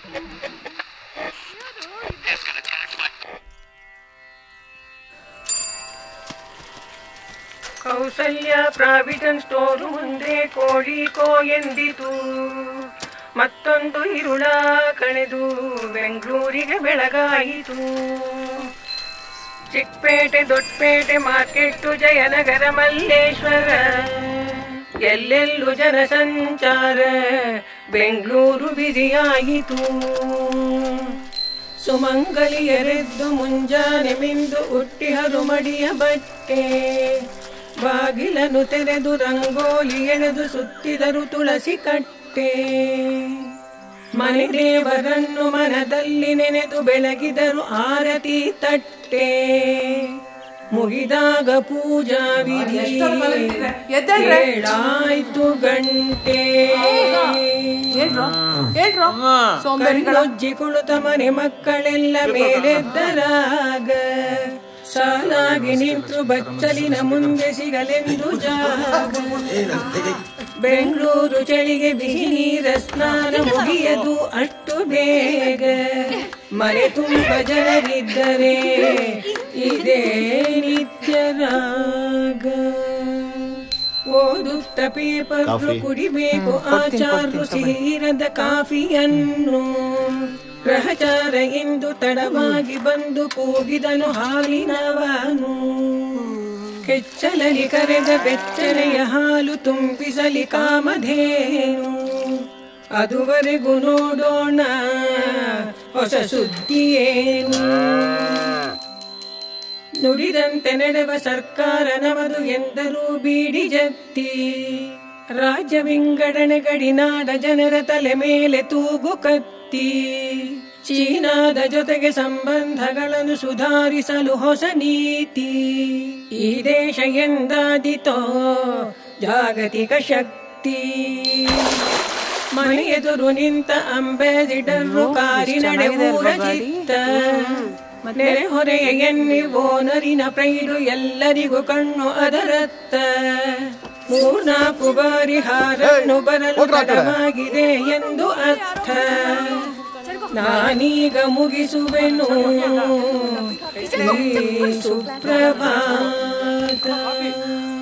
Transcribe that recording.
Kausalya ಪ್ರಾವಿಡನ್ store ಮುಂದೆ ಕೋಳಿ ಕೋ ಎಂದಿತು ಮತ್ತೊಂದು ಇರುಳ ಕಳೆದು ಬೆಂಗಳೂರಿಗೆ ಬೆಳಗಾಯಿತು ಚಿಕ್ಕಪೇಟೆ ದೊಡ್ಡಪೇಟೆ ಮಾರ್ಕೆಟ್ಟು ಜಯನಗರ ಮಲ್ಲೇಶ್ವರ ಎಲ್ಲೆಲ್ಲೂ ಜನಸಂಚಾರ ಬೆಂಗಳೂರು ಬಿಸಿಯಾಯಿತು ಸುಮಂಗಲಿಯರೆದ್ದು ಮುಂಜಾನೆ ಮಿಂದು ಉಟ್ಟಿಹರು ಮಡಿಯ ಬಟ್ಟೆ ಬಾಗಿಲನ್ನು ತೆರೆದು ರಂಗೋಲಿ ಎಳೆದು ಸುತ್ತಿದರು ತುಳಸಿ ಕಟ್ಟೆ ಮನೆ ದೇವರನ್ನು ಮನದಲ್ಲಿ ನೆನೆದು ಬೆಳಗಿದರು ಆರತಿ ತಟ್ಟೆ ಮುಗಿದಾಗ ಪೂಜಾ ವಿಧಿ ಎದ್ದೇಳ್ರೆ. ಏಳಾಯ್ತು ಗಂಟೆ ಹೇಳ್ರೋ ಹೇಳ್ರೋ ಸೋಂಬೇರಿಗಳ ಕಣ್ಣೊಜ್ಜಿ ಕುಳಿತ ಮನೆ ಮಕ್ಕಳೆಲ್ಲ ಮೇಲೆದ್ದರಾಗ ಸಾಲಾಗಿ ನಿಂತು ಬಚ್ಚಲಿನ ಮುಂದೆ ಸಿಗಲೆಂದು ಜಾಗ ಬೆಂಗಳೂರು ಚಳಿಗೆ ಬಿಸಿ ನೀರ ಸ್ನಾನ ಮುಗಿಯದು ಅಷ್ಟು ಬೇಗ ಮನೆ ತುಂಬ ಜನರಿದ್ದರೆ ಇದೇ ನಿತ್ಯ ರಾಗ ಓದುತ್ತ ಪೇಪರ್ ಕಾಫಿ. ಕುಡಿಬೇಕು ಆಚಾರ್ರು ಸಿಹಿರದ ಕಾಫಿಯನ್ನು ಗ್ರಹಚಾರ ಎಂದು ತಡವಾಗಿ ಬಂದು ಕೂಗಿದನು ಹಾಲಿನವನು ಕೆಚ್ಚಲಲಿ ಕರೆದ ಬೆಚ್ಚನೆಯ ಹಾಲು ತುಂಬಿಸಲಿ ಕಾಮಧೇನು ಅದುವರೆಗೂ ನೋಡೋಣ ಹೊಸ ಸುದ್ದಿಯೇನು ನುಡಿದಂತೆ ನಡೆವ ಸರ್ಕಾರ ನಮದು ಎಂದರೂ ಬೀಡಿ ಜತ್ತಿ ರಾಜ್ಯ ವಿಂಗಡಣೆ ಗಡಿನಾಡ ಜನರ ತಲೆ ಮೇಲೆ ತೂಗು ಕತ್ತಿ ಚೀನಾದ ಜೊತೆಗೆ ಸಂಬಂಧಗಳನ್ನು ಸುಧಾರಿಸಲು ಹೊಸ ನೀತಿ ಈ ದೇಶ ಎಂದಾದಿತೋ ಜಾಗತಿಕ ಶಕ್ತಿ ಮನೆ ಎದುರು ನಿಂತ ಅಂಬಾಸಿಡರು ಕಾರಿನಡೆ ಊರ ಚಿತ್ತ ನೆರೆ ಹೊರೆಯ ಎನ್ನಿ ಓನರಿನ ಪ್ರೈಡು ಎಲ್ಲರಿಗೂ ಕಣ್ಣು ಅದರತ್ತ ಮೂರ್ನಾಲ್ಕು ಬಾರಿ ಹಾರನ್ನು ಬರಲು ತಡವಾಗಿದೆ ಎಂದು ಅರ್ಥ ನಾನೀಗ ಮುಗಿಸುವೆನು ಈ ಸುಪ್ರಭಾತ